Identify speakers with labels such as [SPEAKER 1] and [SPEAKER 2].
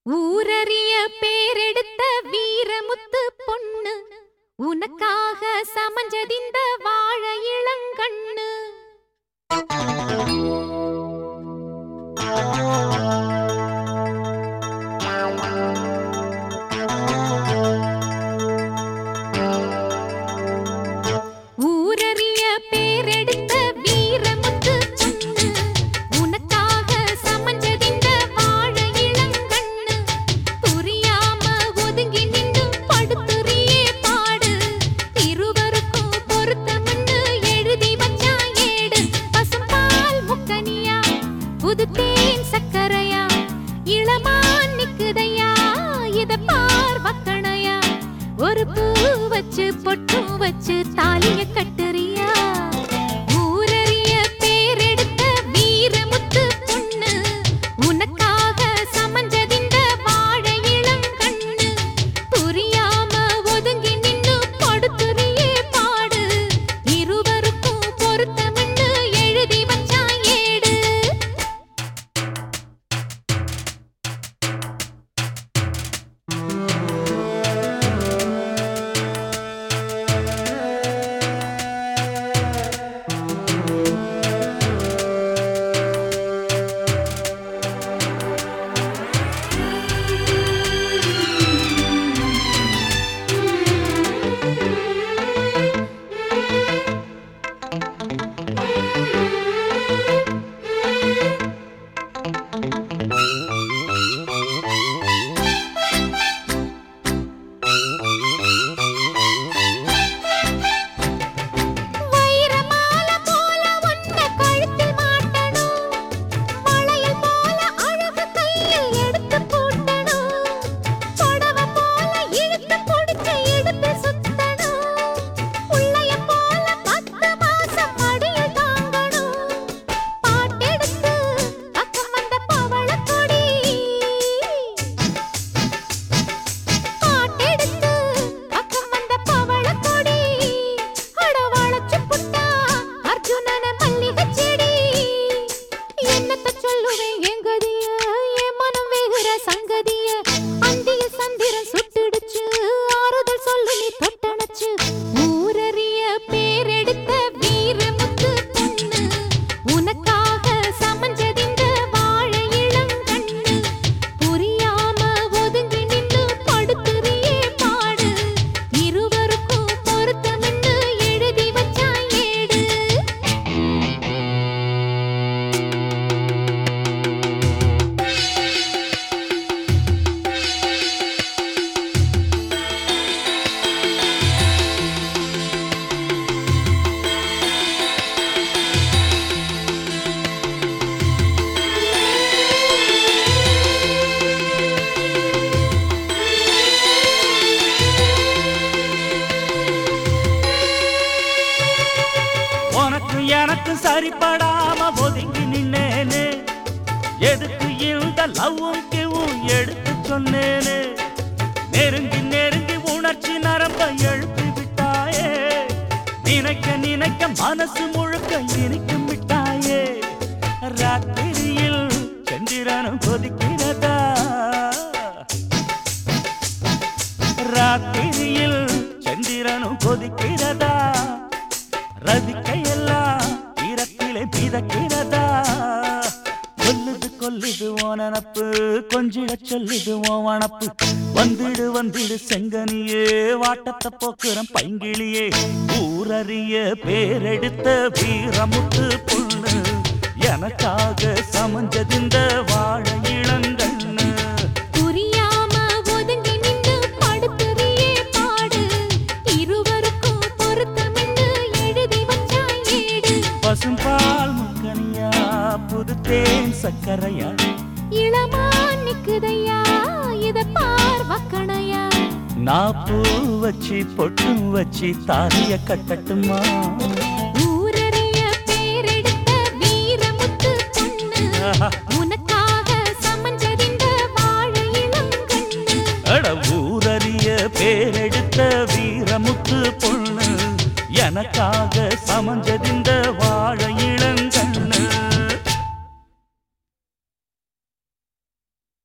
[SPEAKER 1] ஊரறிய பேரெடுத்த வீரமுத்து பொண்ணு உனக்காக சமஞ்சதிந்த வாழ இளங்கண்ணு ஊரறிய பேரெடுத்த வீரமுத்து பொண்ணு உனக்காக சமஞ்சதிந்த வாழ இளங்கண்ணு புரியாம ஒதுங்கி நின்னு படுத்துறியே பாடு இருவருக்கும் பொருத்தம்னு எழுதி வச்சா ஏடு பசும்பால் முக்கனியா புது தேன் சக்கரையா இளமான் நிக்குதையா இத பார் வக்கணையா ஒரு பூ வச்சு பொட்டு வச்சு தாலிய கட்டுறியா ஊரறிய பேரெடுத்த வீரமுத்து பொண்ணு உனக்காக சமஞ்சதிந்த வாழ இளங்கண்ணு புரியாம ஒதுங்கி நின்னு படுத்துறியே பாடு இருவருக்கும் பொருத்தம்னு எழுதி வச்சா ஏடு வைரமால போல ஒன்ன கழுத்தில் மாட்டணும் வளையல் போல அழகு கையில் எடுத்து பூட்டணும் புடவ போல இழுத்து புடிச்சு எடுத்து சுத்தணும் புள்ளைய போல பத்து மாசம் மடியில் தாங்கணும் பாட்டெடுத்து பக்கம் வந்த பவளக் கொடி பாட்டெடுத்து பக்கம் வந்த பவளக் கொடி அட வளைச்சு புட்டா அர்ஜுனன மல்லிகைச் செடி என்னத்த சொல்லுவேன் என் கதிய என் மனம் வேகுற சங்கதிய அந்திய சந்திரன் சுட்டுடுச்சு ஆறுதல் சொல்லு நீ தொட்டணச்சு ஊரறிய பேரெடுத்த வீரமுத்து பொண்ணு உனக்காக சமஞ்சதிந்த வாழ இளங்கண்ணு புரியாம ஒதுங்கி நின்னு படுத்துறியே பாடு இருவருக்கும் பொருத்தம்னு எழுதி வச்சா ஏடு
[SPEAKER 2] உனக்கும் எனக்கும் சரிப்படாம ஒதுங்கி நின்னேனே எதுக்கு இந்த லவ்வும் கிவும் எடுத்து சொன்னேனே நெருங்கி நெருங்கி உணர்ச்சி நரம்ப எழுப்பி விட்டாயே நினைக்க நினைக்க மனசு முழுக்க இனிக்கும் விட்டாயே ராத்திரியில் சந்திரனும் கொதிக்கிறதா ராத்திரியில் சந்திரனும் கொதிக்கிறதா ரதிக்கையெல்லாம் ஈரத்திலே மிதக்கிறதா கொல்லுது கொல்லுது ஓனனப்பு கொஞ்சிட சொல்லுது ஓ வனப்பு வந்துடு வந்துடு செங்கனியே வாட்டத்தை போக்குறம் பைங்கிளியே ஊரறிய பேரெடுத்த வீரமுத்து பொண்ணு எனக்காக சமஞ்சதிந்த வாழ இளங்கண்ணு
[SPEAKER 1] புரியாம ஒதுங்கி நின்னு படுத்துறியே பாடு இருவருக்கும் பொருத்தம்னு எழுதி வச்சா ஏடு
[SPEAKER 2] பசும்பால் முக்கனியா புது தேன் சக்கரையா
[SPEAKER 1] இளமான் நிக்குதையா இத பார் வக்கணையா
[SPEAKER 2] நான் பூ வச்சு பொட்டு வச்சு தாலிய கட்டட்டுமா
[SPEAKER 1] ஊரறிய பேரெடுத்த வீரமுத்து பொண்ணு
[SPEAKER 2] ஆஹா.
[SPEAKER 1] உனக்காக சமஞ்சதிந்த வாழ இளங்கண்ணு
[SPEAKER 2] அட ஊரறிய பேரெடுத்த வீரமுத்து பொண்ணு எனக்காக சமஞ்சதிந்த